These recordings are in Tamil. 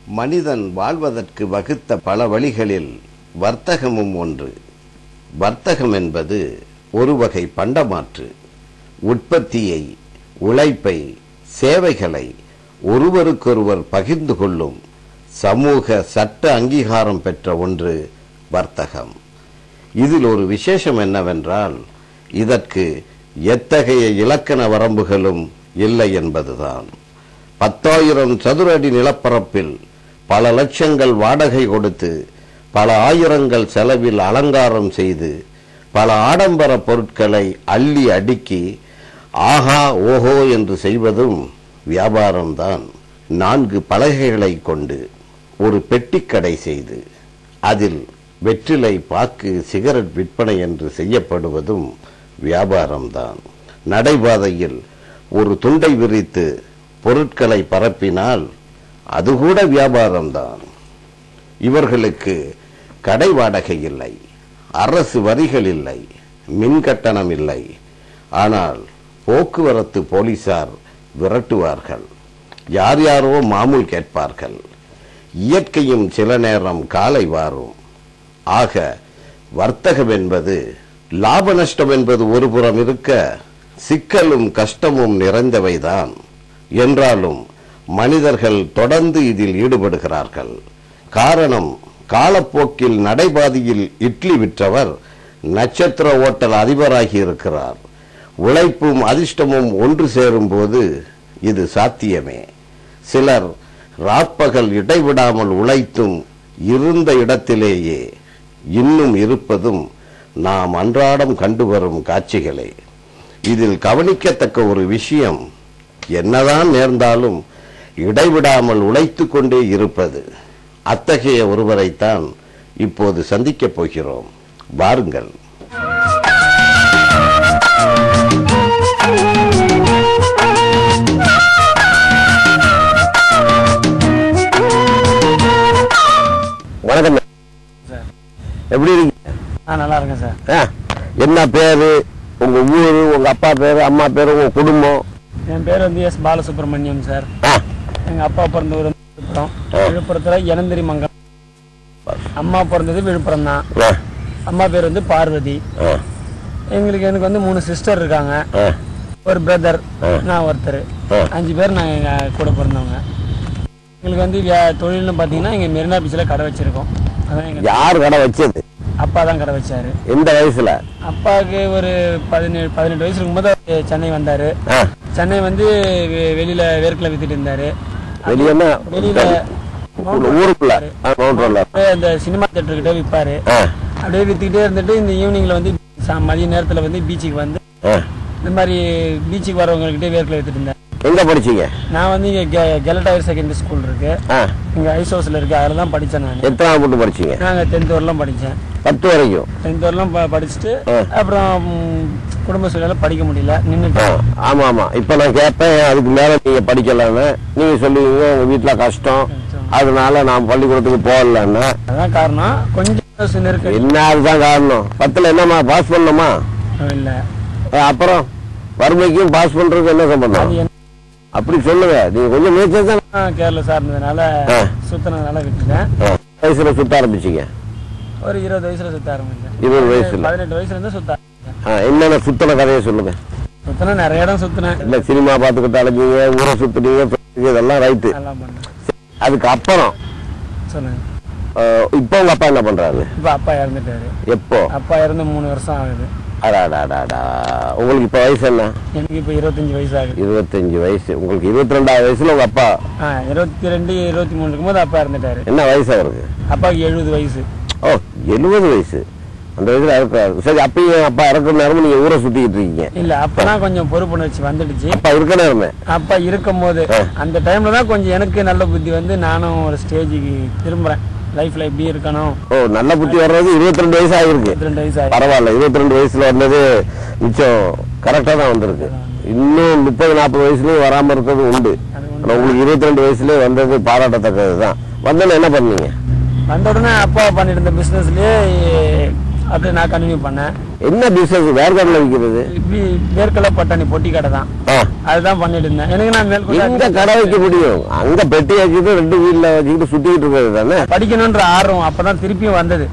மனிதன் வாழ்வதற்கு வகுத்த பல வழிகளில் வர்த்தகமும் ஒன்று வர்த்தகம் என்பது ஒரு வகை பண்டமாற்று உற்பத்தியை உழைப்பை சேவைகளை ஒருவருக்கொருவர் பகிர்ந்து கொள்ளும் சமூக சட்ட அங்கீகாரம் பெற்ற ஒன்று வர்த்தகம் இதில் ஒரு விசேஷம் என்னவென்றால் இதற்கு எத்தகைய இலக்கண வரம்புகளும் இல்லை என்பதுதான் பத்தாயிரம் சதுர அடி நிலப்பரப்பில் பல லட்சங்கள் வாடகை கொடுத்து பல ஆயிரங்கள் செலவில் அலங்காரம் செய்து பல ஆடம்பர பொருட்களை அள்ளி அடுக்கி ஆஹா ஓஹோ என்று செய்வதும் வியாபாரம்தான் நான்கு பலகைகளை கொண்டு ஒரு பெட்டிக்கடை செய்து அதில் வெற்றிலை பாக்கு சிகரெட் விற்பனை என்று செய்யப்படுவதும் வியாபாரம்தான் நடைபாதையில் ஒரு துண்டை விரித்து பொருட்களை பரப்பினால் அது கூட வியாபாரம்தான் இவர்களுக்கு கடை வாடகை இல்லை அரசு வரிகள் இல்லை மின் கட்டணம் இல்லை ஆனால் போக்குவரத்து போலீசார் விரட்டுவார்கள் யார் யாரோ மாமூல் கேட்பார்கள் இயற்கையும் சில நேரம் காலை வாரும் ஆக வர்த்தகம் என்பது லாப நஷ்டம் என்பது ஒருபுறம் இருக்க சிக்கலும் கஷ்டமும் நிறைந்தவைதான் என்றாலும் மனிதர்கள் தொடர்ந்து இதில் ஈடுபடுகிறார்கள் காரணம் காலப்போக்கில் நடைபாதையில் இட்லி விற்றவர் நட்சத்திர ஓட்டல் அதிபராகி இருக்கிறார் உழைப்பும் அதிர்ஷ்டமும் ஒன்று சேரும்போது இது சாத்தியமே சிலர் ராப்பகல் இடைவிடாமல் உழைத்தும் இருந்த இடத்திலேயே இன்னும் இருப்பதும் நாம் அன்றாடம் கண்டு வரும் காட்சிகளே இதில் கவனிக்கத்தக்க ஒரு விஷயம் என்னதான் நேர்ந்தாலும் இடைவிடாமல் உழைத்துக் கொண்டே இருப்பது அத்தகைய ஒருவரைத்தான் இப்போது சந்திக்கப் போகிறோம் வாருங்கள் வணக்கம் சார் எப்படி இருக்கீங்க ஆ நல்லா இருக்கேன் சார் ஆ, என்ன பேரு உங்க ஊரு உங்க அப்பா பேரு அம்மா பேரு உங்க குடும்பம் என் பேர் வந்து எஸ் பாலசுப்ரமணியம் சார் ஆ, எங்கள் அப்பா பிறந்த ஊர் வந்து விழுப்புரம் விழுப்புரத்தில் இனந்திரி மங்கலம் அம்மா பிறந்தது விழுப்புரம் தான் ஆ, அம்மா பேர் வந்து பார்வதி ஆ, எங்களுக்கு எனக்கு வந்து மூணு சிஸ்டர் இருக்காங்க ஆ, ஒரு பிரதர் நான் ஒருத்தர் ஆ. அஞ்சு பேர் நாங்கள் எங்கள் கூட பிறந்தவங்க எங்களுக்கு வந்து வியா- தொழில்னு பார்த்தீங்கன்னா இங்கே மெரினா பீச்சில் கடை வச்சுருக்கோம் அதான் எங்கள் யார் கடை வச்சது அப்பா தான் கடை வச்சாரு எந்த வயசுல அப்பாவுக்கு ஒரு பதினேழு பதினெட்டு வயசு இருக்கும்போது அவரு சென்னை வந்தார் ஆ, சென்னை வந்து வெ- வெளியில வேர்க்கல வித்துட்டு இருந்தாரு வெளியன்னா வெளியில ஊருக்குள்ள ஆ, மவுண்ட் ரோட்ல அப்படியே அந்த சினிமா தேட்டர் கிட்ட விற்பாரு ஆ, அப்படியே வித்துக்கிட்டே இருந்துட்டு இந்த ஈவினிங்ல வந்து சா- மதிய நேரத்துல வந்து பீச்சுக்கு வந்து ஆ. இந்த மாதிரி பீச்சுக்கு வரவங்ககிட்ட வேர்க்கல வித்துட்டு இருந்தேன் எங்க படிச்சீங்க நான் வந்து இங்க கெ- கெலட்டாயர் செகண்டரி ஸ்கூல் இருக்கு ஆ, இங்க ஐஸ் ஹவுஸ்ல இருக்கு அதில் தான் படித்தேன் நான் எத்தனாவது மட்டும் படிச்சீங்க நாங்கள் டென்த் வரலாம் படித்தேன் பத்து வரைக்கும் டென்த் வரலாம் ப- படிச்சுட்டு ஆ. அப்புறம் ம், குடும்ப சூழ்நிலை படிக்க முடியல ஆ, நின்றுட்டு ஆமா ஆமா இப்ப நான் கேட்பேன் அதுக்கு மேல நீங்க படிக்கலன்னு நீங்க சொல்லுவீங்க உங்க வீட்டுல கஷ்டம் அதனால நான் பள்ளிக்கூடத்துக்கு போகலன்னு அதான் காரணம் கொஞ்சம் நெருக்கடி என்ன அதுதான் காரணம் பத்துல என்னம்மா பாஸ் பண்ணணுமா இல்லை ஆ, அப்புறம் வறுமைக்கும் பாஸ் பண்றதுக்கு என்ன அது சம்பந்தம் என்ன அப்படி சொல்லுங்க நீங்க கொஞ்சம் முயற்சி தான் நான் கேரளா சார்ந்ததுனால ஆ. சுத்தினதுனால விட்டுட்டேன் வயசுல சுத்த ஆரம்பிச்சீங்க ஒரு இருபது வயசுல சுத்த ஆரம்பிச்சேன் இருபது வயசுல பதினெட்டு வயசுல இருந்து சுத்த ஆரம்பிச்சேன் ஆ, என்னென்ன சுத்தன கதையை சொல்லுங்க சுத்தின நிறைய இடம் சுத்தினேன் இல்ல சினிமா பார்த்துக்கிட்டு அலைஞ்சீங்க ஊரை சுத்துனீங்க சுத்துனீங்க, இதெல்லாம் ரைட்டு நல்லா பண்ணேன் அதுக்கு அப்புறம் சொல்லுங்க ஆ, இப்போ உங்க அப்பா என்ன பண்றாரு இப்ப அப்பா இறந்துட்டாரு எப்போ அப்பா இறந்து மூணு வருஷம் ஆகுது அடாடாடாடா உங்களுக்கு இப்ப வயசு என்ன எனக்கு இப்ப இருபத்தஞ்சு வயசு ஆகுது இருபத்தஞ்சு வயசு உங்களுக்கு இருபத்தி ரெண்டாவது வயசுல உங்க அப்பா ஆ இருபத்தி ரெண்டு இருபத்தி மூணு இருக்கும்போது அப்பா இறந்துட்டாரு என்ன வயசு அவருக்கு அப்பாவுக்கு எழுபது வயசு ஓ எழுபது வயசு அந்த வயசுல இருக்காரு சரி அப்பயும் அப்பா இறக்குற நேரமும் நீங்க ஊரை சுத்திக்கிட்டு இருக்கீங்க இல்ல அப்பதான் கொஞ்சம் பொறுப்புணர்ச்சி வந்துடுச்சு அப்பா இருக்க நேரமே அப்பா இருக்கும் போது அந்த டைம்ல தான் கொஞ்சம் எனக்கு நல்ல புத்தி வந்து நானும் ஒரு ஸ்டேஜுக்கு திரும்புறேன் லைஃப்ல எப்படி இருக்கணும் ஓ நல்ல புத்தி வர்றது இருபத்தி ரெண்டு வயசு ஆகிருக்கு இருபத்தி ரெண்டு வயசு ஆகுது பரவாயில்ல இருபத்தி ரெண்டு வயசுல வந்தது மிச்சம் கரெக்டா தான் வந்திருக்கு இன்னும் முப்பது நாற்பது வயசுலயும் வராம இருக்கிறது உண்டு அது ஆனா உங்களுக்கு இருபத்தி ரெண்டு வயசுலயே வந்தது பாராட்டத்தக்கது தான் வந்தோன்னு என்ன பண்ணீங்க வந்த உடனே அப்பா பண்ணிட்டு இருந்த பிசினஸ்லயே அது நான் கண்டினியூ பண்ணேன் என்ன பிசினஸ் வேர்கடல விற்கிறது வி- வேர்க்கடலை பட்டாணி பொட்டி கடை தான் ஆ. அதுதான் பண்ணிட்டு இருந்தேன் எனக்கு நான் எங்க மேற்கொண்டு கடை வைக்க முடியும் அங்க பெட்டி வச்சுட்டு ரெண்டு வீல்ல வச்சுக்கிட்டு சுத்திக்கிட்டு இருக்கிறது தானே படிக்கணுன்ற ஆர்வம் அப்பதான் திருப்பியும் வந்தது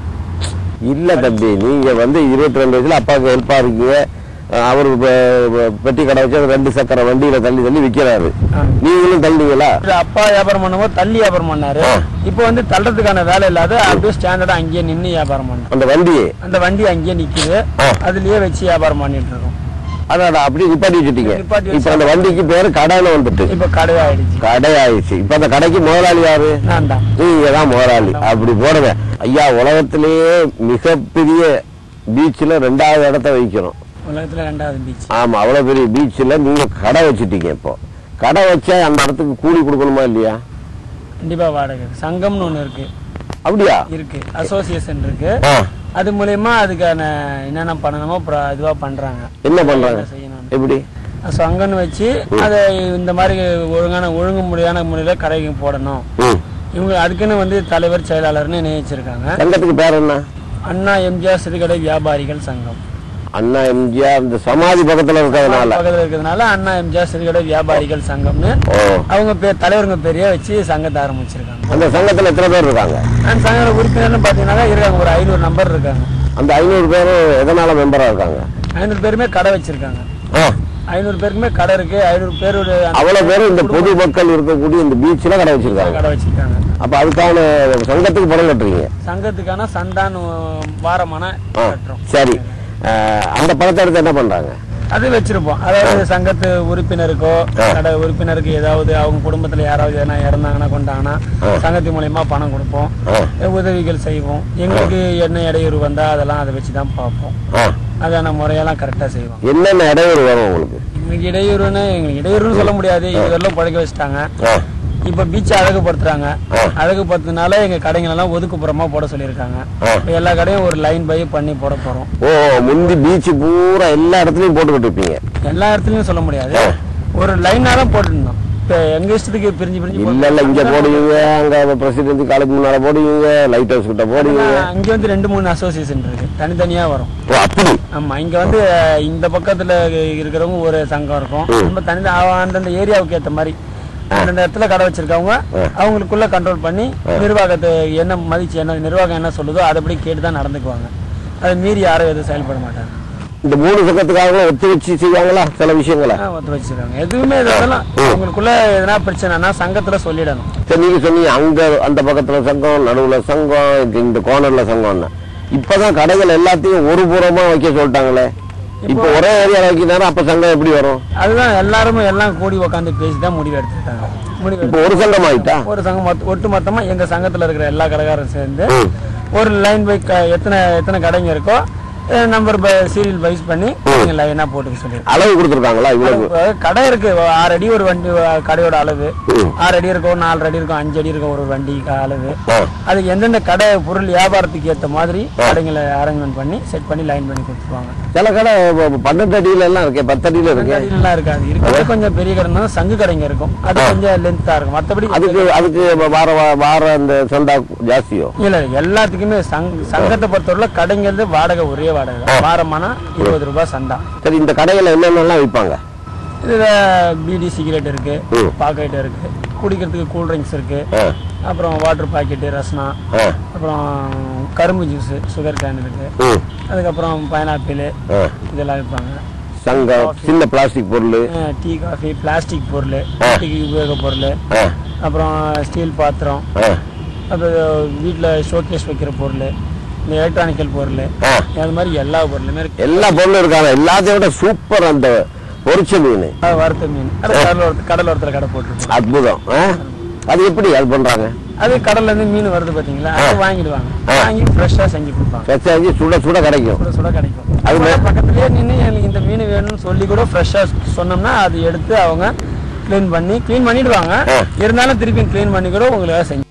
இல்ல தம்பி நீங்க வந்து இருபத்தி ரெண்டு வயசுல அப்பாவுக்கு ஹெல்ப்பா இருக்கீங்க அஹ் அவரு பெ- பெ- பெட்டி கடை வச்சு அது ரெண்டு சக்கர வண்டியில தள்ளி தள்ளி விக்கிறாரு ஆ. நீங்களும் தள்ளிங்களா இது அப்பா வியாபாரம் பண்ணும்போது தள்ளி வியாபாரம் பண்ணாரு ஆ. இப்போ வந்து தள்ளுறதுக்கான வேலை இல்லாத அப்படியே ஸ்டாண்டர்டா அங்கேயே நின்னு வியாபாரம் பண்ணோம் அந்த வண்டியே அந்த வண்டி அங்கேயே நிக்குது ஆ. அதுலயே வச்சு வியாபாரம் பண்ணிட்டு இருக்கோம் அதான் அப்படி நிப்பாட்டி வச்சுட்டீங்க நிப்பாட்டி வச்சு- இப்ப அந்த வண்டிக்கு பேரு கடைன்னு வந்துட்டு இப்ப கடையாயிடுச்சு கடை ஆயிடுச்சு இப்ப அந்த கடைக்கு முதலாளி யாரு நான் தான் நீங்க தான் முதலாளி அப்படி போடுங்க ஐயா உலகத்திலேயே மிகப்பெரிய பீச்ல ரெண்டாவது இடத்த வைக்கிறோம் உலகத்துல ரெண்டாவது பீச் ஆமா அவ்வளவு பெரிய பீச்ல நீங்க கடை வச்சிட்டீங்க இப்போ கடை வச்சா அந்த இடத்துக்கு கூலி கொடுக்கணுமா இல்லையா கண்டிப்பா வாடகை சங்கம்னு ஒண்ணு இருக்கு அப்படியா இருக்கு அசோசியேஷன் இருக்கு ஆ, அது மூலயமா அதுக்கான என்னென்ன பண்ணணுமோ அப்புறம் இதுவா பண்றாங்க என்ன பண்றாங்க என்ன செய்யணும் எப்படி சங்கம்னு வச்சு அதை இந்த மாதிரி ஒழுங்கான ஒழுங்கு முறையான முறையில கடைக்கு போடணும் ம். இவங்க அதுக்குன்னு வந்து தலைவர் செயலாளர்னு நியமிச்சிருக்காங்க சங்கத்துக்கு பேர் என்ன அண்ணா எம்ஜிஆர் சிறுகடை வியாபாரிகள் சங்கம் அண்ணா எம்ஜிஆர் இந்த சமாதி பக்கத்துல இருக்கிறதுனால பக்கத்துல இருக்கிறதுனால அண்ணா எம்ஜிஆர் சிறுகடை வியாபாரிகள் சங்கம்னு ஓ அவங்க பேர் தலைவருங்க பேரையே வச்சு சங்கத்தை ஆரம்பிச்சிருக்காங்க அந்த சங்கத்துல எத்தனை பேர் இருக்காங்க அந்த சங்க உறுப்பினர்னு பாத்தீங்கன்னா இருக்காங்க ஒரு ஐநூறு நம்பர் இருக்காங்க அந்த ஐநூறு பேரும் எதனால மெம்பரா இருக்காங்க ஐநூறு பேருமே கடை வச்சிருக்காங்க ஆ, ஐநூறு பேருக்குமே கடை இருக்கு ஐநூறு பேரோட அந்த அவ்வளவு பேரும் இந்த பொது மக்கள் இருக்கக்கூடிய இந்த பீச்ல கடை வச்சிருக்காங்க கடை வச்சிருக்காங்க அப்ப அதுக்கான சங்கத்துக்கு பணம் கட்டுறீங்க சங்கத்துக்கான சந்தான் வாரமான ஆ, கட்டுறோம் சரி ஆ, அந்த பணத்தை எடுத்து என்ன பண்றாங்க அது வச்சிருப்போம் அதாவது சங்கத்து உறுப்பினருக்கோ கடை உறுப்பினருக்கு ஏதாவது அவங்க குடும்பத்துல யாராவது எதனா இறந்தாங்கன்னா கொண்டாங்கன்னா சங்கத்து மூலியமா பணம் கொடுப்போம் ஆ, உதவிகள் செய்வோம் எங்களுக்கு என்ன இடையூறு வந்தா அதெல்லாம் அதை வச்சு தான் பார்ப்போம் ஆ. அதான முறையெல்லாம் கரெக்டா செய்வோம் என்னென்ன இடையூறு வரும் உங்களுக்கு எங்களுக்கு இடையூறுன்னு எங்களுக்கு இடையூறுன்னு சொல்ல முடியாது இதெல்லாம் பழக்க வச்சுட்டாங்க ஆ, இப்ப பீச்சை அழகுபடுத்துறாங்க அழகுபடுத்தினால எங்க கடைகள் எல்லாம் ஒதுக்குப்புறமா போட சொல்லியிருக்காங்க ஆ. இப்ப எல்லா கடையும் ஒரு லைன் பை பண்ணி போட போறோம் ஓ முந்தி பீச் பூரா எல்லா இடத்துலயும் போட்டுக்கிட்டு இருப்பீங்க எல்லா இடத்துலயும் சொல்ல முடியாது ஒரு லைனா தான் போட்டுருந்தோம் இப்ப எங்க இஷ்டத்துக்கு பிரிஞ்சு பிரிஞ்சு இல்ல இல்ல இங்க போடுவீங்க அங்க பிரசிடென்சி காலேஜ் முன்னால போடுவீங்க லைட் ஹவுஸ் கிட்ட போடுவீங்க போட்டுருந்தோம். இங்க வந்து ரெண்டு மூணு அசோசியேஷன் இருக்கு தனித்தனியா வரும் ஓ அப்படி ஆமா இங்க வந்து அஹ், இந்த பக்கத்துல இருக்கிறவங்க ஒரு சங்கம் இருக்கும் நம்ம தனி அவ- அந்தந்த ஏரியாவுக்கு ஏத்த மாதிரி அந்தந்த இடத்துல கடை வச்சிருக்கவங்க அவங்களுக்குள்ள கண்ட்ரோல் பண்ணி நிர்வாகத்தை என்ன மதிச்சு என்ன நிர்வாகம் என்ன சொல்லுதோ அதைப்படி கேட்டு தான் நடந்துக்குவாங்க அதை மீறி யாரும் எதுவும் செயல்பட மாட்டாங்க இந்த மூணு சங்கத்துக்காக ஒத்து வச்சு செய்வாங்களா சில விஷயங்களை ஆ, ஒத்து வச்சிருக்காங்க எதுவுமே இதெல்லாம் அவங்களுக்குள்ள எதனா பிரச்சனைனா சங்கத்துல சொல்லிடணும் சரி நீங்க சொன்னீங்க அங்க அந்த பக்கத்துல சங்கம் நடுவுல சங்கம் இந்த- இந்த கோனர்ல சங்கம்னு இப்பதான் கடைகள் எல்லாத்தையும் ஒரு புறமா வைக்க சொல்லிட்டாங்களே இப்ப ஒரே ஏரியால வைக்கிறாரு அப்ப சங்கம் எப்படி வரும் அதுதான் எல்லாருமே எல்லாம் கூடி உட்காந்து பேசி தான் முடிவு எடுத்துருக்காங்க முடிவு இப்ப ஒரு சங்கம் ஆயிட்டா ஒரு சங்கம் மொத்த- ஒட்டு மொத்தமா எங்க சங்கத்துல இருக்கிற எல்லா கடைக்காரரும் சேர்ந்து ம். ஒரு லைன் பை எத்தனை எத்தனை கடைங்க இருக்கோ நம்பர் சீரியல் வைஸ் பண்ணி லைனா போட்டுக்க சொல்லிருக்கோம் அளவு கொடுத்துருக்காங்களா இவ்வளவு அதாவது கடை இருக்கு ஆறு அடி ஒரு வண்டி அஹ், கடையோட அளவு ம். ஆறு அடி இருக்கும் நாலு அடி இருக்கும் அஞ்சு அடி இருக்கும் ஒரு வண்டி அளவு ஆ. அதுக்கு எந்தெந்த கடை பொருள் வியாபாரத்துக்கு ஏத்த மாதிரி கடைங்களை அரேஞ்ச்மெண்ட் பண்ணி செட் பண்ணி லைன் பண்ணி கொடுத்துருவாங்க சில கடை ப- பன்னெண்டு அடியில எல்லாம் இருக்கு பத்து அடியில இருக்கு கடைலாம் இருக்காது இருக்கிறது கொஞ்சம் பெரிய கடைனா சங்கு கடைங்க இருக்கும் அது கொஞ்சம் லென்த்தா இருக்கும் மத்தபடி அதுக்கு அதுக்கு வார வா- வார அந்த சந்தா ஜாஸ்தியோ இல்ல எல்லாத்துக்குமே சங் சங்கத்தை பொறுத்தவரை கடைங்கிறது வாடகை ஒரே வாடகை தான். வாரமானா இருபது ரூபாய் சந்தா சரி இந்த கடையில என்னென்னலாம் விற்பாங்க இதுல பீடி சிகரெட் இருக்கு ம். பாக்கெட் இருக்கு குடிக்கிறதுக்கு கூல் ட்ரிங்க்ஸ் இருக்கு ஆ, அப்புறம் வாட்டர் பாக்கெட்டு ரஸ்னா ஆ, அப்புறம் கரும்பு ஜூஸ் சுகர் கேன் இருக்கு ம், அதுக்கப்புறம் பைனாப்பிள் ஆ. இதெல்லாம் விற்பாங்க சங்கம் சின்ன பிளாஸ்டிக் பொருள் டீ காஃபி பிளாஸ்டிக் பொருள் வீட்டுக்கு உபயோக பொருள் ஆ, அப்புறம் ஸ்டீல் பாத்திரம் ஆ, அப்புறம் வீட்டில் ஷோகேஸ் வைக்கிற பொருள் இந்த எலக்ட்ரானிக்கல் பொருள் ஆ. அது மாதிரி எல்லா பொருளுமே இருக்கு எல்லா பொருளும் இருக்காங்க எல்லாத்தையும் விட சூப்பர் அந்த பொரிச்ச மீன் அது வறுத்த மீன் அது கடல் ஓரத்து கடல் ஓரத்தில் கடை போட்டுருக்கோம் அற்புதம் ஆ? அது எப்படி அது பண்றாங்க அது கடல்ல இருந்து மீன் வருது பாத்தீங்களா அது வாங்கிடுவாங்க வாங்கி ஃப்ரெஷ்ஷாக செஞ்சு கொடுப்பாங்க ஃப்ரெஷ்ஷாக செஞ்சு சுட சுட கிடைக்கும் சுட சுட கிடைக்கும் அது அது பக்கத்துலயே நின்று எனக்கு இந்த மீன் வேணும்னு சொல்லி கூட ஃப்ரெஷ்ஷாக சொன்னோம்னா அது எடுத்து அவங்க க்ளீன் பண்ணி க்ளீன் பண்ணிடுவாங்க ஆ. இருந்தாலும் திருப்பி க்ளீன் பண்ணி கூட உங்களுக்கு செஞ்சு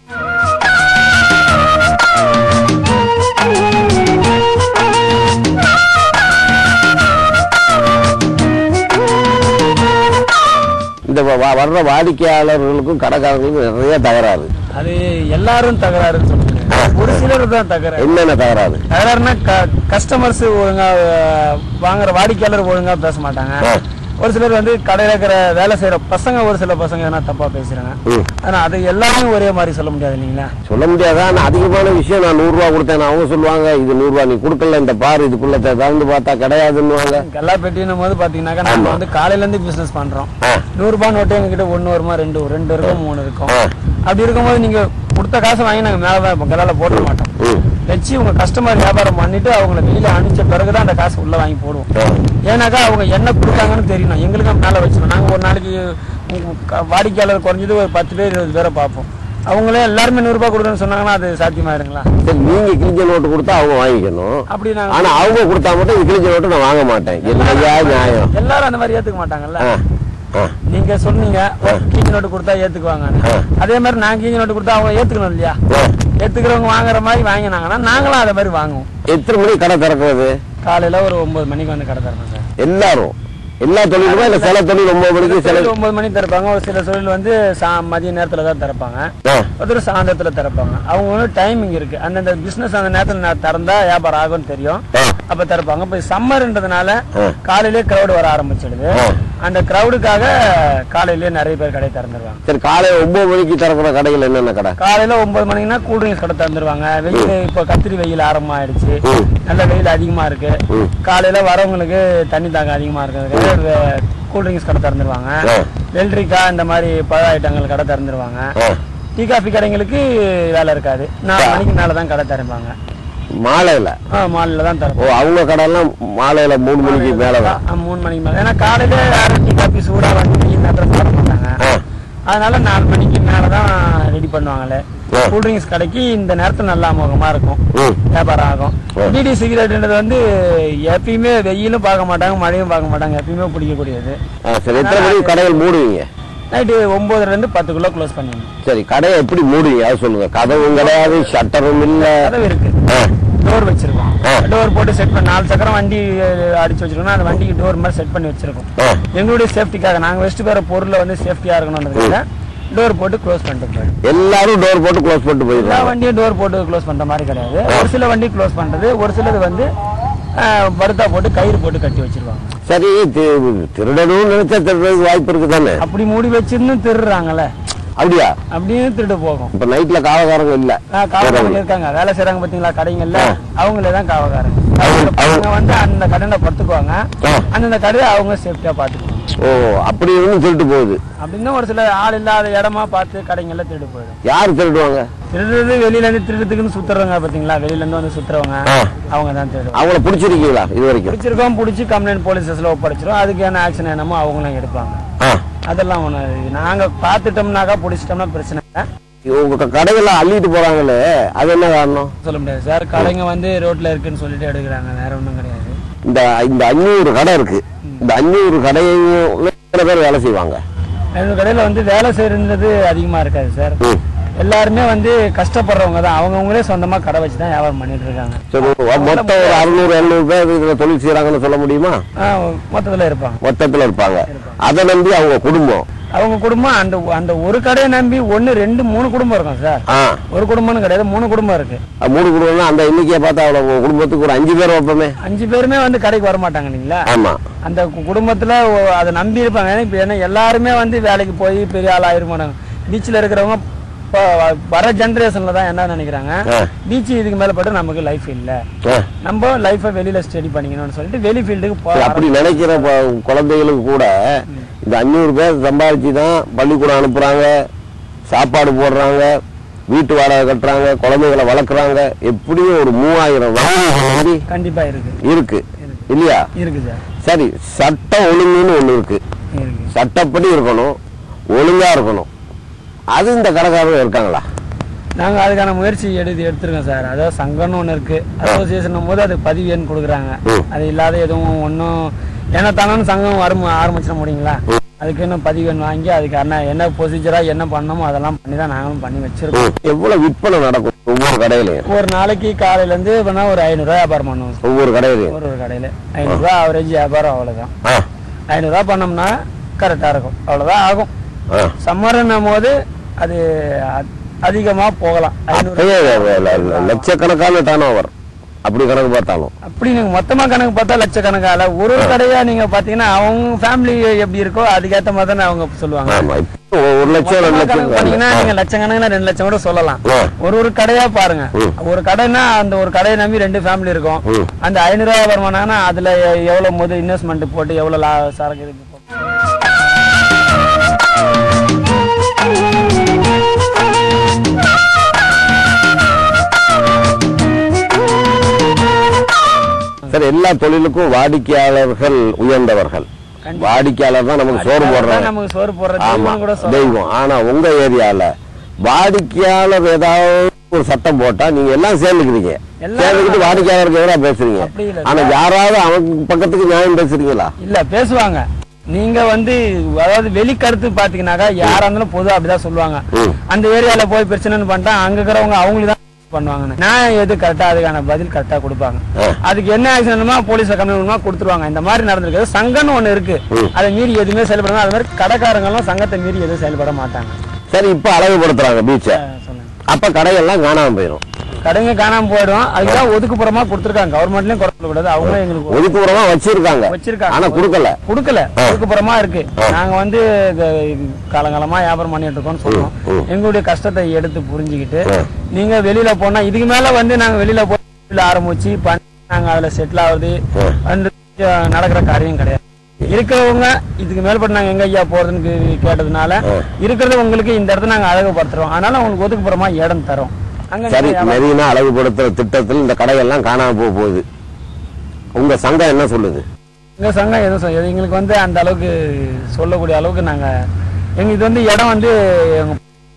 இந்த வ- வ- வர்ற வாடிக்கையாளர்களுக்கும் கடைக்காரங்களுக்கும் நிறைய தகராறு அது எல்லாரும் தகராறுன்னு சொல்ல முடியாது ஒரு சிலர் தான் தகராறு என்னென்ன தகராறு தகராறுனா கஸ்டமர்ஸ் ஒழுங்கா அஹ், வாங்குற வாடிக்கையாளர் ஒழுங்கா பேச மாட்டாங்க ஆ. ஒரு சிலர் வந்து கடையில இருக்கிற வேலை செய்யற பசங்க ஒரு சில பசங்க எதனா தப்பா பேசுறாங்க ம். ஆனா அது எல்லாமே ஒரே மாதிரி சொல்ல முடியாது இல்லைங்களா சொல்ல முடியாதா நான் அதிகமான விஷயம் நான் நூறு ரூபா கொடுத்தேன் அவங்க சொல்லுவாங்க இது நூறு ரூபா நீ கொடுக்கல இந்த பாரு இதுக்குள்ள த- திறந்து பார்த்தா கிடையாதுன்னுவாங்க எல்லா பெட்டினும் போது பாத்தீங்கன்னாக்கா நாங்க வந்து காலையில இருந்து பிசினஸ் பண்றோம் ஆ. நூறு ரூபாய் நோட்டு எங்ககிட்ட ஒண்ணு வருமா ரெண்டு ரெண்டு இருக்கும் மூணு இருக்கும் ஆ. அப்படி இருக்கும்போது நீங்க கொடுத்த காசை வாங்கி நாங்க மேலதான் இருப்போம் கலால போட மாட்டோம் ம். வச்சு உங்க கஸ்டமர் வியாபாரம் பண்ணிட்டு அவங்கள வெளியில அனுப்பிச்ச பிறகுதான் அந்த காசு உள்ள வாங்கி போடுவோம் ஆ. ஏன்னாக்கா அவங்க என்ன கொடுத்தாங்கன்னு தெரியணும் எங்களுக்கு மேல வச்சிருக்கோம் நாங்க ஒரு நாளைக்கு உங்க க- வாடிக்கையாளர் குறைஞ்சது ஒரு பத்து பேர் இருபது பேரை பார்ப்போம் அவங்களே எல்லாருமே நூறு ரூபாய் கொடுக்கணும்னு சொன்னாங்கன்னா அது சாத்தியமாயிருங்களா சரி நீங்க கிழிஞ்ச நோட்டு கொடுத்தா அவங்க வாங்கிக்கணும் அப்படி நாங்க ஆனா அவங்க கொடுத்தா மட்டும் இது கிழிஞ்ச நோட்டு நான் வாங்க மாட்டேன் என்னையா நியாயம் எல்லாரும் அந்த மாதிரி ஏத்துக்க மாட்டாங்கல்ல ஆ. ஆ. நீங்க சொன்னீங்க கீஞ்சி நோட்டு கொடுத்தா ஏத்துக்குவாங்க ஆ. அதே மாதிரி நான் கீஞ்சி நோட்டு கொடுத்தா அவங்க ஏத்துக்கணும் இல்லையா ஆ. ஏத்துக்கிறவங்க வாங்குற மாதிரி வாங்கினாங்கன்னா நாங்களும் அதே மாதிரி வாங்குவோம் எத்தனை மணிக்கு கடை திறக்கிறது காலையில ஒரு ஒன்பது மணிக்கு வந்து கடை தரணும் சார் எல்லாரும் எல்லா தொழிலுமா இல்ல சில தொழில் ஒன்பது மணிக்கு சில சில ஒன்பது மணிக்கு திறப்பாங்க ஒரு சில தொழில் வந்து சா- மதிய நேரத்துல தான் திறப்பாங்க ஆ. ஒருத்தர் சாயந்தரத்துல திறப்பாங்க அவங்க வந்து டைமிங் இருக்கு அந்தந்த பிசினஸ் அந்த நேரத்துல நான் திறந்தா வியாபாரம் ஆகும்னு தெரியும் ஆ. அப்ப திறப்பாங்க இப்ப சம்மர்ன்றதுனால ஆ. காலையிலே கிரௌடு வர ஆரம்பிச்சிடுது ஆ. அந்த கிரௌடுக்காக காலையிலேயே நிறைய பேர் கடை திறந்துருவாங்க சரி காலையில ஒன்பது மணிக்கு திறக்கிற கடைகள் என்னென்ன கடை காலையில ஒன்பது மணிக்குனா கூல் ட்ரிங்க்ஸ் கடை திறந்துருவாங்க வெயில் இப்ப கத்திரி வெயில் ஆரம்பம் ஆயிடுச்சு ம். நல்ல வெயில் அதிகமா இருக்கு ம். காலையில வரவங்களுக்கு தண்ணி தாக்கம் அதிகமா இருக்கு கூல் ட்ரிங்க்ஸ் கடை திறந்துருவாங்க ஆ. வெள்ளரிக்காய் இந்த மாதிரி பழ ஐட்டங்கள் கடை திறந்துருவாங்க ஆ. டீ காஃபி கடைங்களுக்கு வேலை இருக்காது நாலு மணிக்கு மேல தான் கடை திறப்பாங்க மாலையில ஆ மாலையில தான் ஓ திறப்போம் அவங்க கடையெல்லாம் மாலையில மூணு மணிக்கு மேலதான் ஆ, மூணு மணிக்கு மேல ஏன்னா காலையில யாரும் டீ காஃபி சூடா வந்து நேரத்தில் சாப்பிட மாட்டாங்க ஆ. அதனால நாலு மணிக்கு மேலதான் ரெடி பண்ணுவாங்களே ஆ. கூல் ட்ரிங்க்ஸ் கடைக்கு இந்த நேரத்துல நல்லா அமோகமா இருக்கும் ம். வியாபாரம் ஆகும் ஆ. பிடி சிகரெட்ன்றது வந்து எப்பயுமே வெயிலும் பார்க்க மாட்டாங்க மழையும் பார்க்க மாட்டாங்க எப்பயுமே பிடிக்கக்கூடியது ஆ, சரி எத்தனை மணிக்கு கடைகள் மூடுவீங்க நைட்டு ஒன்பதுல இருந்து பத்துக்குள்ள க்ளோஸ் பண்ணிடணும் சரி கடையை எப்படி மூடுவீங்க அது சொல்லுங்க கதவும் கிடையாது ஷட்டரும் இல்ல கதவு இருக்கு ஆ. டோர் வச்சிருக்கோம் ஆ. டோர் போட்டு செட் பண்ணி நாலு சக்கரம் வண்டி அஹ், அடிச்சு வச்சிருக்கோம் அந்த வண்டிக்கு டோர் மாதிரி செட் பண்ணி வச்சிருக்கோம் ஆ. எங்களுடைய சேஃப்டிக்காக நாங்க வச்சுட்டு போற பொருளை வந்து சேஃப்டியா இருக்கணும்ன்றதுக்காக டோர் போட்டு க்ளோஸ் பண்ணிட்டு போயிடும் எல்லாரும் டோர் போட்டு க்ளோஸ் பண்ணிட்டு எல்லா போயிடுறாங்க வண்டியும் டோர் போட்டு க்ளோஸ் பண்ற மாதிரி கிடையாது ஒரு சில வண்டி க்ளோஸ் பண்றது ஒரு சிலது வந்து அஹ், படுத்தா போட்டு கயிறு போட்டு கட்டி வச்சிருவாங்க சரி தி- திருடணும்னு நினைச்சா திருடுறதுக்கு வாய்ப்பு இருக்கு தானே அப்படி மூடி வச்சிருந்து திருடுறாங்கல்ல அப்படியா அப்படின்னு திருடு போகும் இப்ப நைட்ல காவகாரங்க இல்ல ஆஹ் காவகாரங்க இருக்காங்க வேலை செய்யறாங்க பாத்தீங்களா கடைங்கள்ல அவங்களே தான் காவகாரங்க அவங்க வந்து அந்த கடையில படுத்துக்குவாங்க ஆ. அந்தந்த கடையை அவங்க சேஃப்டியா பாத்துக்குவாங்க ஓ அப்படி இருந்து திருட்டு போகுது அப்படின்னு ஒரு சில ஆள் இல்லாத இடமா பார்த்து கடைங்கள்ல திருடு போயிடும் யார் திருடுவாங்க திருடுறது வெளியில இருந்து திருடுறதுக்குன்னு சுத்துறவங்க பாத்தீங்களா வெளியில இருந்து வந்து சுத்துறவங்க ஆ. அவங்க தான் திருடுவாங்க அவங்கள பிடிச்சிருக்கீங்களா இது வரைக்கும் பிடிச்சிருக்கோம் பிடிச்சி கம்ப்ளைண்ட் போலீஸ் ஸ்டேஷன்ல ஒப்படைச்சிரும் அதுக்கான ஆக்ஷன் என்னமோ அவங்களும் எடுப்பாங்க ஆ. அதெல்லாம் ஒண்ணு நாங்க பாத்துட்டோம்னாக்கா பிடிச்சிட்டோம்னா பிரச்சனை இல்லை உங்க கடைகளை அள்ளிட்டு போறாங்களே அது என்ன காரணம் சொல்ல முடியாது சார் கடைங்க வந்து ரோட்ல இருக்குன்னு சொல்லிட்டு எடுக்கிறாங்க வேற ஒண்ணும் கிடையாது இந்த இந்த அஞ்சூறு கடை இருக்கு இந்த அஞ்சூறு கடையையும் எத்தனை பேர் வேலை செய்வாங்க எங்க கடையில வந்து வேலை செய்யறது அதிகமா இருக்காது சார் ம். எல்லாருமே வந்து கஷ்டப்படுறவங்க தான் அவங்கவுங்களே சொந்தமா கடை வச்சு தான் வியாபாரம் பண்ணிட்டு இருக்காங்க சரி மொத்தம் ஒரு அறுநூறு எழுநூறு பேர் இதுல தொழில் செய்யறாங்கன்னு சொல்ல முடியுமா ஆ, மொத்தத்துல இருப்பாங்க மொத்தத்துல இருப்பாங்க அதை நம்பி அவங்க குடும்பம் அவங்க குடும்பம் அந்த அந்த ஒரு கடையை நம்பி ஒன்னு ரெண்டு மூணு குடும்பம் இருக்கும் சார் ஆ ஒரு குடும்பம்னு கிடையாது மூணு குடும்பம் இருக்கு அது மூணு குடும்பம்னா அந்த எண்ணிக்கையை பார்த்தா அவ்வளவு உங்க குடும்பத்துக்கு ஒரு அஞ்சு பேர் வைப்போமே அஞ்சு பேருமே வந்து கடைக்கு வர மாட்டாங்க இல்லைங்களா ஆமா அந்த கு- குடும்பத்துல ஒ- அதை நம்பி இருப்பாங்க ஏன்னா இப்ப ஏன்னா எல்லாருமே வந்து வேலைக்கு போய் பெரிய ஆள் ஆயிர மாட்டாங்க பீச்சில் இருக்கிறவங்க இப்போ வ- வர ஜென்ரேஷன்ல தான் என்ன நினைக்கிறாங்க ஆ. பீச் இதுக்கு மேல பட்டு நமக்கு லைஃப் இல்ல ஆ. நம்ம லைஃபை வெளியில ஸ்டடி பண்ணிக்கணும்னு சொல்லிட்டு வெளி ஃபீல்டுக்கு சரி, போக அப்படி நினைக்கிற ப- குழந்தைகளுக்கு கூட இந்த அஞ்சூறு பேர் சம்பாதிச்சு தான் பள்ளிக்கூடம் அனுப்புறாங்க சாப்பாடு போடுறாங்க வீட்டு வாடகை கட்டுறாங்க குழந்தைகளை வளர்க்குறாங்க எப்படியும் ஒரு மூவாயிரம் வண்டி கண்டிப்பா இருக்கு இருக்கு இல்லையா இருக்கு சார் சரி சட்டம் ஒழுங்குன்னு ஒண்ணு இருக்கு இருக்கு சட்டப்படி இருக்கணும் ஒழுங்கா இருக்கணும் அது இந்த கடைக்காரங்க இருக்காங்களா நாங்க அதுக்கான முயற்சி எடுத்து எடுத்திருக்கோம் சார் அதாவது சங்கம்னு ஒண்ணு இருக்கு அசோசியேஷன் போது அது பதிவு எண் கொடுக்குறாங்க ம். அது இல்லாத எதுவும் ஒன்றும் ஏன்னா தானே சங்கம் வரும் ஆரம்பிச்சிட முடியுங்களா அதுக்கு இன்னும் பதிவு எண் வாங்கி அதுக்கு என்ன என்ன ப்ரொசீஜரா என்ன பண்ணணுமோ அதெல்லாம் பண்ணி தான் நாங்களும் பண்ணி வச்சிருக்கோம் ம். எவ்வளவு விற்பனை நடக்கும் ஒவ்வொரு கடையிலையும் ஒரு நாளைக்கு காலையில இருந்து பண்ணா ஒரு ஐநூறுரூவா வியாபாரம் பண்ணுவோம் சார். ஒவ்வொரு கடையிலையும் ஒரு ஒரு கடையில ஐநூறுரூவா ஆவரேஜ் வியாபாரம் அவ்வளவுதான் ஆ ஐநூறுரூவா பண்ணோம்னா கரெக்டா இருக்கும் அவ்வளவுதான் ஆகும் ஆ சம்மர்ன்னும் போது அது அ- அதிகமா போகலாம் ஐநூறு அப்பயே ல- ல- ல- லட்சக்கணக்கான டர்ன் ஓவர் அப்படி கணக்கு பார்த்தாலும் அப்படி நீங்க மொத்தமா கணக்கு பார்த்தா லட்சக்கணக்கால ஒரு ஒரு கடையா நீங்க பாத்தீங்கன்னா அவங்க ஃபேமிலி எப்படி இருக்கோ அதுக்கேத்த மாதிரி தானே அவங்க சொல்லுவாங்க ஆமா இப்போ ஒரு லட்சம் ரெண்டு மொத்தமா கணக்கு பண்ணீங்கன்னா லட்சம் நீங்க லட்சக்கணக்கில் ரெண்டு லட்சம் கூட சொல்லலாம் ஆ. ஒரு ஒரு கடையா பாருங்க ம். ஒரு கடைன்னா அந்த ஒரு கடையை நம்பி ரெண்டு ஃபேமிலி இருக்கும் ம். அந்த ஐநூறு ரூபாய் வருமானம்னா அதுல எவ்வளவு முதல் இன்வெஸ்ட்மெண்ட் போட்டு எவ்வளவு லா சரக்கு இருக்கு சரி எல்லா தொழிலுக்கும் வாடிக்கையாளர்கள் உயர்ந்தவர்கள் கண்டிப்பா. வாடிக்கையாளர் தான் நமக்கு சோறு அதான் போடுறாங்க நமக்கு சோறு போடுற ஆமா தெய்வம் கூட சொல்லலாம் தெய்வம் ஆனா உங்க ஏரியால வாடிக்கையாளர் ஏதாவது ஒரு சட்டம் போட்டா நீங்க எல்லாம் சேர்ந்துக்கிறீங்க எல்லாம் சேர்ந்துக்கிட்டு வாடிக்கையாளருக்கு எதிராக பேசுறீங்க அப்படி இல்ல ஆனா யாராவது அவங்க பக்கத்துக்கு நியாயம் பேசுறீங்களா இல்ல பேசுவாங்க நீங்க வந்து அதாவது வெளி கருத்து பாத்தீங்கன்னாக்கா யாரா இருந்தாலும் பொதுவா அப்படிதான் சொல்லுவாங்க ம். அந்த ஏரியால போய் பிரச்சனைன்னு பண்ணிட்டா அங்க இருக்கிறவங்க அவங்களுக்கு தான் பண்ணுவாங்க நான் எது கரெக்டா அதுக்கான பதில் கரெக்டா கொடுப்பாங்க ஆ. அதுக்கு என்ன ஆக்ஷன் போலீஸ் கம்ப்ளைண்ட் கொடுத்துருவாங்க இந்த மாதிரி நடந்திருக்கு சங்கம்னு ஒண்ணு இருக்கு ம். அதை மீறி எதுவுமே செயல்படாம அது மாதிரி கடைக்காரங்களும் சங்கத்தை மீறி எதுவும் செயல்பட மாட்டாங்க சரி இப்ப அழகுபடுத்துறாங்க பீச்சை ஆ, சொல்லுங்க அப்ப கடையெல்லாம் காணாம போயிடும் கடைங்க காணாம போயிடும் அதுதான் ஒதுக்குப்புறமா கொடுத்துருக்காங்க கவர்மெண்ட்லயும் குறை சொல்லக்கூடாது அவங்களும் எங்களுக்கு ஒதுக்குப்புறமா வச்சிருக்காங்க வச்சிருக்காங்க. ஆனா கொடுக்கல கொடுக்கல ஆ. ஒதுக்குப்புறமா இருக்கு ஆ. நாங்க வந்து க- காலங்காலமா வியாபாரம் பண்ணிட்டு இருக்கோம்னு சொல்றோம் ம். எங்களுடைய கஷ்டத்தை எடுத்து புரிஞ்சுக்கிட்டு ஆ. நீங்க வெளியில போனா இதுக்கு மேல வந்து நாங்க வெளியில போய் தொழில் ஆரம்பிச்சு பண்ணி நாங்க அதுல செட்டில் ஆகுது ஆ. வந்து நடக்கிற காரியம் கிடையாது இருக்கிறவங்க இதுக்கு மேல்பட்டு நாங்க எங்க ஐயா போறதுன்னு கே- கேட்டதுனால ஆ. இருக்கிறது உங்களுக்கு இந்த இடத்த நாங்க அழகுபடுத்துறோம் அதனால உங்களுக்கு ஒதுக்குப்புறமா இடம் தரோம் அங்க சரி நீங்க வியாபாரம் மெரினா அழகுபடுத்துற திட்டத்தில் இந்த கடையெல்லாம் காணாம போக போகுது உங்க சங்கம் என்ன சொல்லுது எங்க சங்கம் எதுவும் சொல்ல எங்களுக்கு வந்து அந்த அளவுக்கு சொல்லக்கூடிய அளவுக்கு நாங்க எங்க இது வந்து இடம் வந்து எங்க-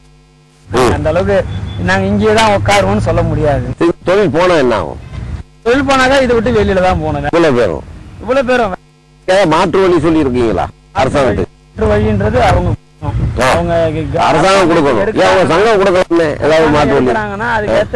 நாங்க அந்த அளவுக்கு நாங்க இங்கேயே தான் உட்காருவோம்னு சொல்ல முடியாது சரி, தொழில் போனா என்ன ஆகும் தொழில் போனாக்கா இதை விட்டு வெளியில தான் போனது இவ்வளவு பேரும் இவ்வளவு பேரும் ஏதாவது மாற்று வழி சொல்லி இருக்கீங்களா அரசாங்கத்துக்கு மாற்று வழின்றது அவங்க ஆ. அவங்க அரசாங்கம் கொடுக்கணும் ஏன் அவங்க சங்கம் கொடுக்கணும்னு ஏதாவது மாற்று வழி எடுக்கிறாங்கன்னா அதுக்கேத்த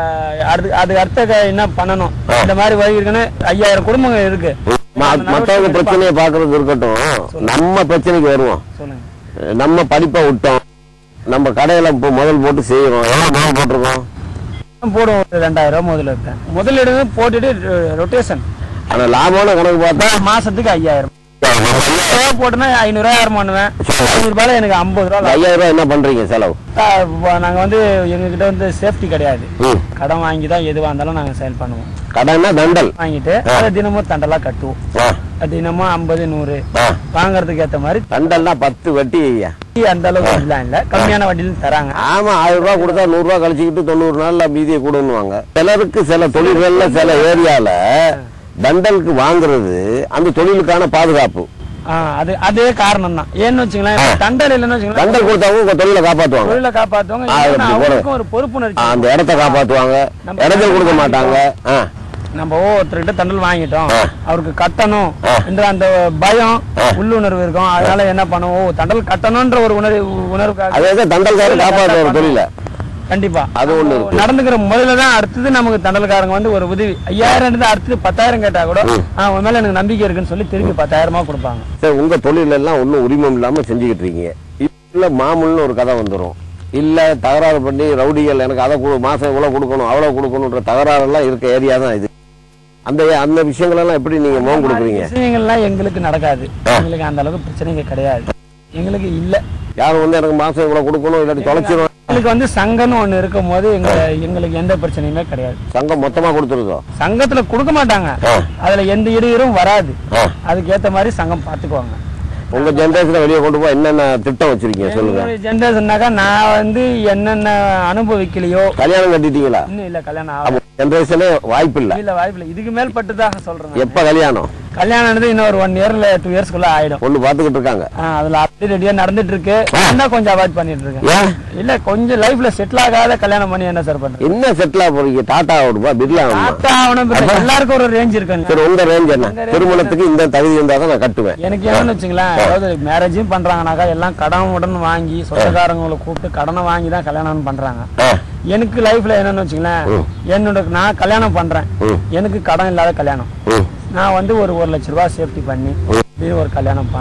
அது அது அடுத்த க- என்ன பண்ணணும் ஆ. இந்த மாதிரி வழி இருக்குன்னு ஐயாயிரம் குடும்பங்கள் இருக்கு ம- மத்தவங்க பிரச்சனையை பாக்குறது இருக்கட்டும் நம்ம பிரச்சனைக்கு வருவோம் சொல்லுங்க நம்ம படிப்பை விட்டோம் நம்ம கடையில இப்போ முதல் போட்டு செய்யறோம் எவ்வளவு முதல் போட்டிருக்கோம் போடுவோம் ஒரு ரெண்டாயிரம் ரூபாய் முதல்ல இருப்பேன் முதலீடு போட்டுட்டு ரொட்டேஷன் ஆனா லாபமான கணக்கு பார்த்தா மாசத்துக்கு ஐயாயிரம் ரூபாய் போட்டுனா ஐநூறு ரூபாய் பண்ணுவேன் ஐநூறு ரூபாயில எனக்கு ஐம்பது ரூபாய் லாபம். ஐயாயிரம் ரூபாய் என்ன பண்றீங்க செலவு ஆ, இப்ப நாங்க வந்து எங்க கிட்ட வந்து சேஃப்டி கிடையாது ம். கடன் வாங்கி தான் எதுவா இருந்தாலும் நாங்க செயல் பண்ணுவோம் கடன்னா தண்டல் வாங்கிட்டு அதை தினமும் தண்டலா கட்டுவோம் ஆ, அது தினமும் ஐம்பது நூறு ஆ. வாங்குறதுக்கு ஏத்த மாதிரி தண்டல்னா பத்து வட்டி ஐயா அந்த அளவுக்கு இதெல்லாம் இல்ல கம்மியான வட்டியில தராங்க ஆமா ஆயிரம் ரூபாய் கொடுத்தா நூறு ரூபாய் கழிச்சுக்கிட்டு தொண்ணூறு நாள்ல மீதியை கொடுன்னுவாங்க சிலருக்கு சில தொழில்கள்ல சில ஏரியால தண்டலுக்கு வாங்குறது அந்த தொழிலுக்கான பாதுகாப்பு ஆ, அது அதே காரணம் தான் ஏன்னு வச்சுங்களேன் தண்டல் இல்லைன்னு வச்சுங்களேன் தண்டல் கொடுத்தவங்க உங்க தொழிலை காப்பாத்துவாங்க தொழிலை காப்பாத்துவாங்க ஆ, இல்லைன்னா அப்படி போடு. அவங்களுக்கும் ஒரு பொறுப்புணர்ச்சி அந்த இடத்த காப்பாத்துவாங்க நம்ம இடத்த கொடுக்க மாட்டாங்க ஆ, நம்ம ஒருத்தர்கிட்ட தண்டல் வாங்கிட்டோம் ஆ. அவருக்கு கட்டணும் ஆ. என்ற அந்த பயம் ஆ. உள்ளுணர்வு இருக்கும் அதனால என்ன பண்ணுவோம் ஓ, தண்டல் கட்டணும்ன்ற ஒரு உணர்வு உணர்வுக்காக அதே தண்டல்காரர் காப்பாற்றுவார் தொழில கண்டிப்பா அது ஒண்ணு இருக்கு. நடந்துக்கிற முதல்ல தான் அடுத்தது நமக்கு தண்டல்காரங்க வந்து ஒரு உதவி ஐயாயிரம் இருந்து அடுத்தது பத்தாயிரம் கேட்டா கூட ஆ, உன் மேல எனக்கு நம்பிக்கை இருக்குன்னு சொல்லி திருப்பி பத்தாயிரமா கொடுப்பாங்க சரி உங்க தொழில் எல்லாம் ஒன்றும் உரிமம் இல்லாம செஞ்சுக்கிட்டு இருக்கீங்க இல்ல மாமூல்னு ஒரு கதை வந்துரும் இல்ல தகராறு பண்ணி ரவுடிகள் எனக்கு அதை கொடு மாசம் இவ்வளவு கொடுக்கணும் அவ்வளவு கொடுக்கணுன்ற தகராறு எல்லாம் இருக்க ஏரியா தான் இது அந்த அந்த விஷயங்கள் எல்லாம் எப்படி நீங்க முகம் கொடுக்குறீங்க விஷயங்கள்லாம் எங்களுக்கு நடக்காது எங்களுக்கு அந்த அளவுக்கு பிரச்சனைங்க கிடையாது எங்களுக்கு இல்ல யாரும் வந்து எனக்கு மாசம் இவ்வளவு கொடுக்கணும் இல்லாட்டி தொலைச்சிரும் எங்களுக்கு வந்து சங்கம்னு ஒண்ணு இருக்கும் போது எங்க எங்களுக்கு எந்த பிரச்சனையுமே கிடையாது சங்கம் மொத்தமா கொடுத்துருதோ சங்கத்துல கொடுக்க மாட்டாங்க ஆ. அதுல எந்த இடையூறும் வராது ஆ. அதுக்கு ஏத்த மாதிரி சங்கம் பாத்துக்குவாங்க உங்க ஜென்ரேஷனை வெளியே கொண்டு போய் என்னென்ன திட்டம் வச்சிருக்கீங்க சொல்லுங்க ஜென்ரேஷன்னாக்கா நான் வந்து என்னென்ன அனுபவிக்கலையோ கல்யாணம் கட்டிட்டீங்களா இன்னும் இல்ல கல்யாணம் ஆகல ஜென்ரேஷனே வாய்ப்பு இல்ல இல்ல வாய்ப்பு இல்ல இதுக்கு மேல் பட்டுதாக சொல்றேன் நான். எப்ப கல்யாணம் கல்யாணம் ஆனது இன்னும் ஒரு ஒன் இயர்ல டூ இயர்ஸ்க்குள்ள ஆயிடும் பொண்ணு பாத்துக்கிட்டு இருக்காங்க ஆ, அதுல அப்படி ரெடியா நடந்துட்டு இருக்கு நான் தான் கொஞ்சம் அவாய்ட் பண்ணிட்டு இருக்கேன் ஏன் இல்ல கொஞ்சம் லைஃப்ல செட்டில் ஆகாத கல்யாணம் பண்ணி என்ன சார் பண்றது என்ன செட்டில் ஆக போறீங்க டாடா ஓடுமா பிர்லா ஓடுமா தாத்தா ஆகணும் பிள்ளை. எல்லாருக்கும் ஒரு ரேஞ்ச் இருக்கு சரி உங்க ரேஞ்ச் என்ன திருமணத்துக்கு இந்த தகுதி இருந்தா தான் நான் கட்டுவேன் எனக்கு என்னன்னு வச்சுங்களேன் அதாவது மேரேஜும் பண்றாங்கனாக்கா எல்லாம் கடன் உடன் வாங்கி சொந்தக்காரங்களை கூப்பிட்டு கடனை வாங்கி தான் கல்யாணம் பண்றாங்க ஆ, எனக்கு லைஃப்ல என்னன்னு வச்சுங்களேன் என்னோட நான் கல்யாணம் பண்றேன் ம். எனக்கு கடன் இல்லாத கல்யாணம் ம். நான் வந்து ஒரு ஒரு லட்ச ரூபாய் சேஃப்டி பண்ணி இப்படி ஒரு கல்யாணம் பண்ணணும்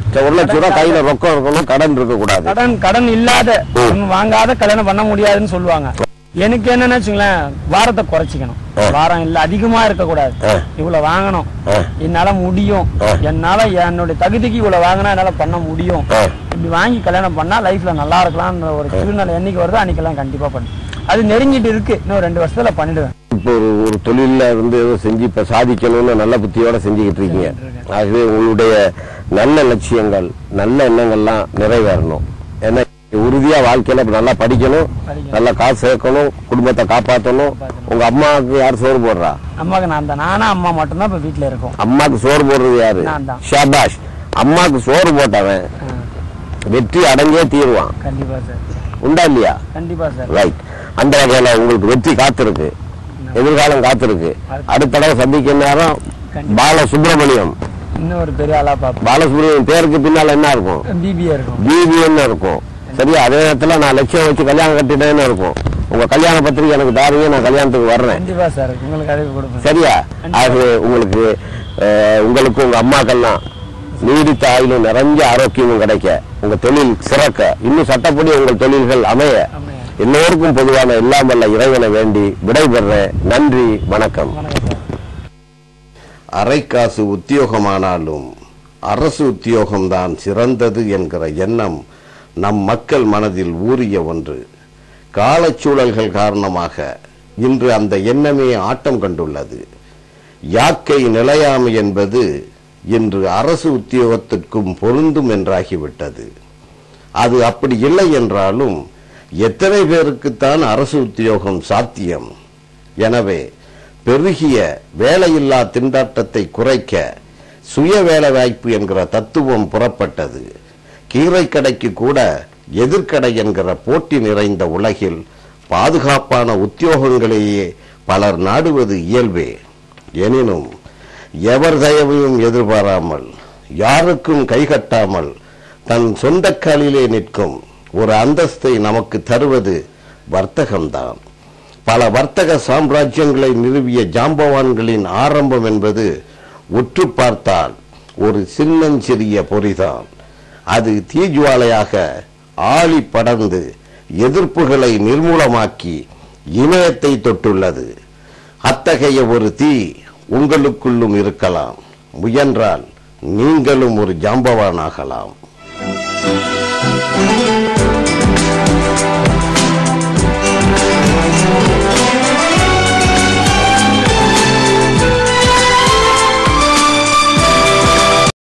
சரி, ஒரு லட்சம் ரூபாய் கையில ரொக்கம் இருக்கணும் கடன் இருக்க கூடாது கடன் கடன் இல்லாத ஒண்ணும் வாங்காத கல்யாணம் பண்ண முடியாதுன்னு சொல்லுவாங்க எனக்கு என்னன்னு வச்சுங்களேன் வாரத்தை குறைச்சிக்கணும் வாரம் இல்ல அதிகமா இருக்க கூடாது ஆ. இவ்வளவு வாங்கணும் ஆ. என்னால முடியும் என்னால என்னுடைய தகுதிக்கு இவ்வளவு வாங்கினா என்னால பண்ண முடியும் ஆ. இப்படி வாங்கி கல்யாணம் பண்ணா லைஃப்ல நல்லா இருக்கலாம்ன்ற ஒரு சூழ்நிலை என்னைக்கு வருதோ அன்னைக்கெல்லாம் கண்டிப்பா பண்ணு அது நெருங்கிட்டு இருக்கு இன்னும் ரெண்டு வருஷத்துல பண்ணிடுவேன் இப்போ ஒரு ஒரு தொழில்ல இருந்து ஏதோ செஞ்சு இப்ப சாதிக்கணும்னு நல்ல புத்தியோட செஞ்சுக்கிட்டு இருக்கீங்க ஆகவே உங்களுடைய நல்ல லட்சியங்கள் நல்ல எண்ணங்கள்லாம் நிறைவேறணும் ஏன்னா உறுதியா வாழ்க்கையில இப்ப நல்லா படிக்கணும் படிக்கணும். நல்லா காசு சேர்க்கணும் குடும்பத்தை காப்பாற்றணும் உங்க அம்மாவுக்கு யார் சோறு போடுறா அம்மாவுக்கு நான் தான் நானும் அம்மா மட்டும்தான் இப்ப வீட்டுல இருக்கோம் அம்மாக்கு சோறு போடுறது யாரு நான் தான். ஷாபாஷ் அம்மாக்கு சோறு போட்டவன் ஆ, வெற்றி அடைஞ்சே தீருவான் கண்டிப்பா சார் உண்டா இல்லையா கண்டிப்பா சார் ரைட் அந்த வகையில உங்களுக்கு வெற்றி காத்திருக்கு எதிர்காலம் காத்திருக்கு அடுத்த தடவை சந்திக்க நேரம் பால சுப்பிரமணியம் இன்னும் ஒரு பெரிய ஆளா பாப்போம் பாலசுப்ரமணியம் பேருக்கு பின்னால என்ன இருக்கும் பிபிஏ இருக்கும் பிபிஎன்னு இருக்கும் சரியா அதே நேரத்துல நான் லட்சியம் வச்சு கல்யாணம் கட்டிட்டேன்னு இருக்கும் உங்க கல்யாண பத்திரிக்கை எனக்கு தாருங்க நான் கல்யாணத்துக்கு வர்றேன் கண்டிப்பா சார் உங்களுக்கு அறிவு கொடுப்பேன் சரியா ஆகவே உங்களுக்கு அஹ், உங்களுக்கு உங்க அம்மாக்கெல்லாம் நீடித்த ஆயுளும் நிறைஞ்ச ஆரோக்கியமும் கிடைக்க உங்க தொழில் சிறக்க இன்னும் சட்டப்படி உங்கள் தொழில்கள் அமைய அமைய. எல்லோருக்கும் பொதுவான எல்லாம் வல்ல இறைவனை வேண்டி விடைபெறேன் நன்றி வணக்கம் வணக்கம் சார் அரைக்காசு உத்தியோகமானாலும் அரசு உத்தியோகம்தான் சிறந்தது என்கிற எண்ணம் நம் மக்கள் மனதில் ஊறிய ஒன்று காலச்சூழல்கள் காரணமாக இன்று அந்த எண்ணமே ஆட்டம் கண்டுள்ளது யாக்கை நிலையாமை என்பது இன்று அரசு உத்தியோகத்திற்கும் பொருந்தும் என்றாகிவிட்டது அது அப்படி இல்லை என்றாலும் எத்தனை பேருக்குத்தான் அரசு உத்தியோகம் சாத்தியம் எனவே பெருகிய வேலையில்லா திண்டாட்டத்தை குறைக்க சுய வேலை வாய்ப்பு என்கிற தத்துவம் புறப்பட்டது கீரை கடைக்கு கூட எதிர்க்கடை என்கிற போட்டி நிறைந்த உலகில் பாதுகாப்பான உத்தியோகங்களையே பலர் நாடுவது இயல்பே எனினும் எவர் தயவையும் எதிர்பாராமல் யாருக்கும் கைகட்டாமல் தன் சொந்த காலிலே நிற்கும் ஒரு அந்தஸ்தை நமக்கு தருவது வர்த்தகம்தான் பல வர்த்தக சாம்ராஜ்யங்களை நிறுவிய ஜாம்பவான்களின் ஆரம்பம் என்பது உற்று பார்த்தால் ஒரு சின்னஞ்சிறிய பொறிதான் அது தீஜுவாலையாக ஆழி படர்ந்து எதிர்ப்புகளை நிர்மூலமாக்கி இமயத்தை தொட்டுள்ளது அத்தகைய ஒரு தீ உங்களுக்குள்ளும் இருக்கலாம் முயன்றால் நீங்களும் ஒரு ஜாம்பவானாகலாம்